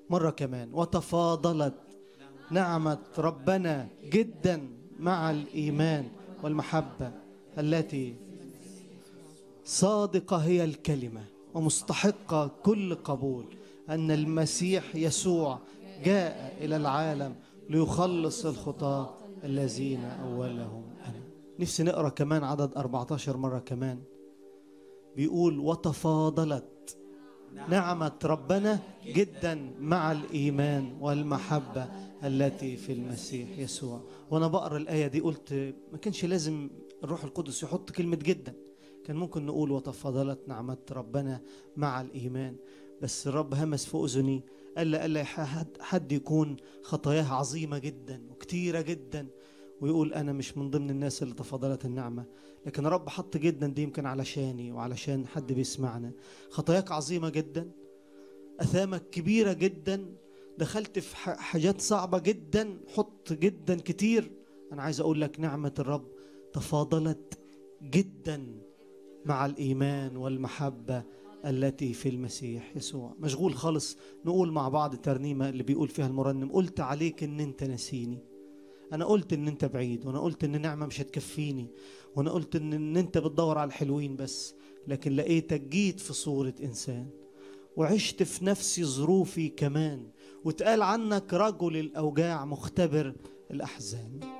مرة كمان وتفاضلت نعمة ربنا جدا مع الإيمان والمحبة التي صادقة هي الكلمة ومستحقة كل قبول أن المسيح يسوع جاء إلى العالم ليخلص الخطاة الذين أولهم أنا نفسي نقرأ كمان عدد 14 مرة كمان بيقول وتفاضلت نعمة ربنا جدا مع الإيمان والمحبة التي في المسيح يسوع وأنا بقرأ الآية دي قلت ما كانش لازم الروح القدس يحط كلمة جدا كان ممكن نقول وتفاضلت نعمة ربنا مع الإيمان بس الرب همس في أذني قال لي قال لي حد- حد يكون خطاياه عظيمة جدا وكتيرة جدا ويقول أنا مش من ضمن الناس اللي تفاضلت النعمة لكن الرب حط جدا دي يمكن علشاني وعلشان حد بيسمعنا خطاياك عظيمة جدا أثامك كبيرة جدا دخلت في ح- حاجات صعبة جدا حط جدا كتير أنا عايز أقول لك نعمة الرب تفاضلت جدا مع الإيمان والمحبة التي في المسيح يسوع مشغول خالص نقول مع بعض ترنيمة اللي بيقول فيها المرنم قلت عليك ان انت نسيني انا قلت ان انت بعيد وانا قلت ان نعمة مش هتكفيني وانا قلت ان, إن انت بتدور على الحلوين بس لكن لقيتك جيت في صورة انسان وعشت في نفسي ظروفي كمان واتقال عنك رجل الاوجاع مختبر الاحزان